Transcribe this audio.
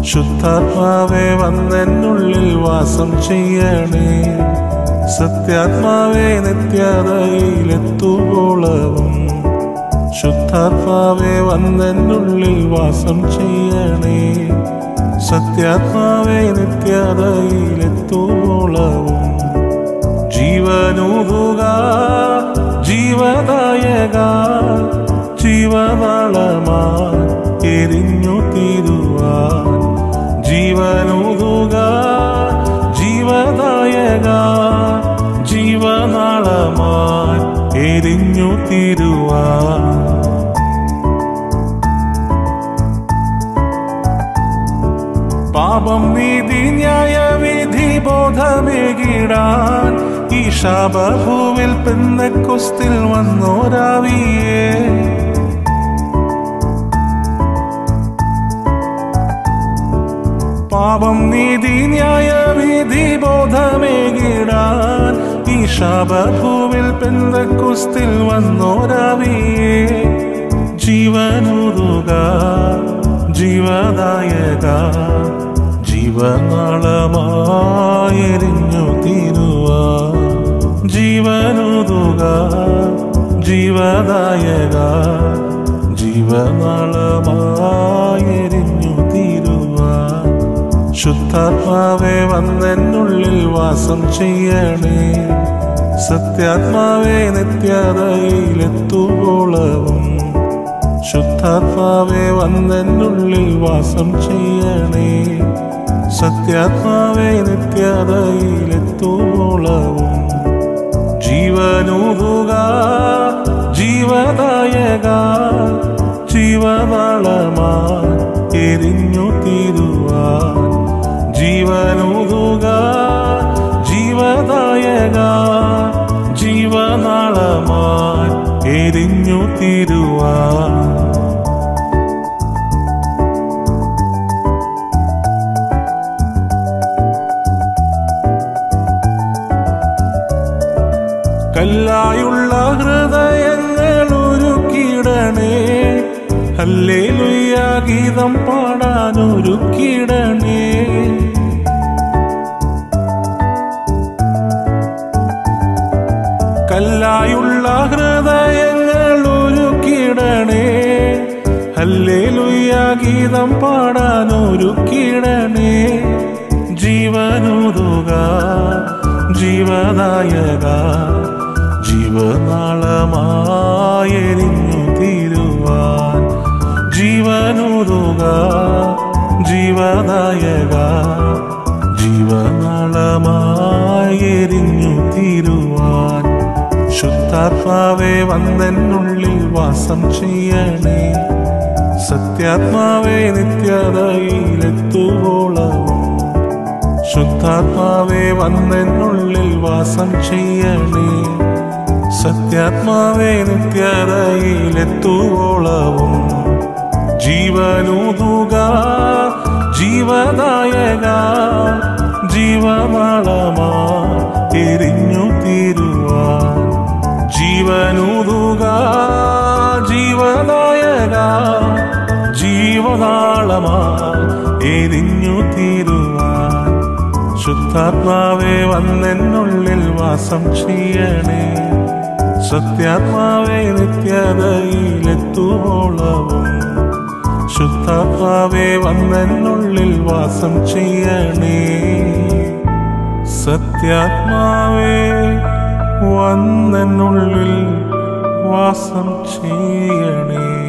ശുദ്ധാത്മാവേ വന്നെന്നുള്ളിൽ വാസം ചെയ്യണേ സത്യാത്മാവേ നിത്യതയിലെത്തുവോളവും ശുദ്ധാത്മാവേ വന്നെന്നുള്ളിൽ വാസം ചെയ്യണേ സത്യാത്മാവേ നിത്യതയിലെത്തുവോളവും ജീവനൂതുക ജീവദായക ജീവനാളമാ എരിഞ്ഞു തീരുവാൻ ജീവനൂതുക ജീവദായക ജീവനാളമായി എരിഞ്ഞു തീരുവാൻ പാപം നീതി ന്യായവിധി ബോധമേകിടാൻ ഈ ശാപഭൂവിൽ പെന്നക്കുസ്തിൽ വന്നോരാവിയേ പാപം നീതി ന്യായവിധി ബോധമേകിടാൻ ഈ ശാപഭൂവിൽ പെന്തക്കുസ്തിൽ വന്നോരാവിയേ ജീവനുറുക ജീവദായക ജീവനാളമായെരിഞ്ഞു തീരുവ ജീവനുതുക ജീവദായക ജീവനാളമായെരിഞ്ഞു തീരുവ ശുദ്ധാത്മാവേ വന്നെന്നുള്ളിൽ വാസം ചെയ്യണേ സത്യാത്മാവേ നിത്യതയിലെത്തുവോളവും ശുദ്ധാത്മാവേ വന്നെന്നുള്ളിൽ വാസം ചെയ്യണേ സത്യാത്മാവേ നിത്യതയിലെത്തുവോളവും ജീവനൂതുക ജീവദായക ജീവനാളമാ എരിഞ്ഞു തീരുവാൻ ജീവനൂതുക ജീവദായക ജീവനാളമായി എരിഞ്ഞു തീരുവാൻ കല്ലായുള്ള ഹൃദയങ്ങൾ ഒരുക്കിടണേ ഹല്ലേലൂയ ഗീതം പാടാൻ ഒരുക്കിടണേ കല്ലായുള്ള ഹൃദയങ്ങൾ ഒരുക്കിടണേ ഹല്ലേലൂയ ഗീതം പാടാൻ ഒരുക്കിടണേ ജീവനുതുക ജീവദായക ജീവനാളമായെരിഞ്ഞു തീരുവാൻ ജീവനുതുക ജീവദായക ജീവനാളമായെരിഞ്ഞു തീരുവാൻ ശുദ്ധാത്മാവേ വന്നെന്നുള്ളിൽ വാസം ചെയ്യണേ സത്യാത്മാവേ നിത്യതയിലെത്തുവോളവും ശുദ്ധാത്മാവേ വന്നെന്നുള്ളിൽ വാസം ചെയ്യണേ സത്യാത്മാവേ നിത്യതയിലെത്തുവോളവും ജീവനൂതുക ജീവദായക ജീവനാളമാ എരിഞ്ഞു തീരുവാൻ ജീവനൂതുക ജീവദായക ജീവനാളമാ എരിഞ്ഞു തീരുവാൻ ശുദ്ധാത്മാവേ വന്നെന്നുള്ളിൽ വാസം ചെയ്യണേ സത്യാത്മാവേ നിത്യതയിലെത്തുവോളവും ശുദ്ധാത്മാവേ വന്നെന്നുള്ളിൽ വാസം ചെയ്യണേ സത്യാത്മാവേ വന്നെന്നുള്ളിൽ വാസം ചെയ്യണേ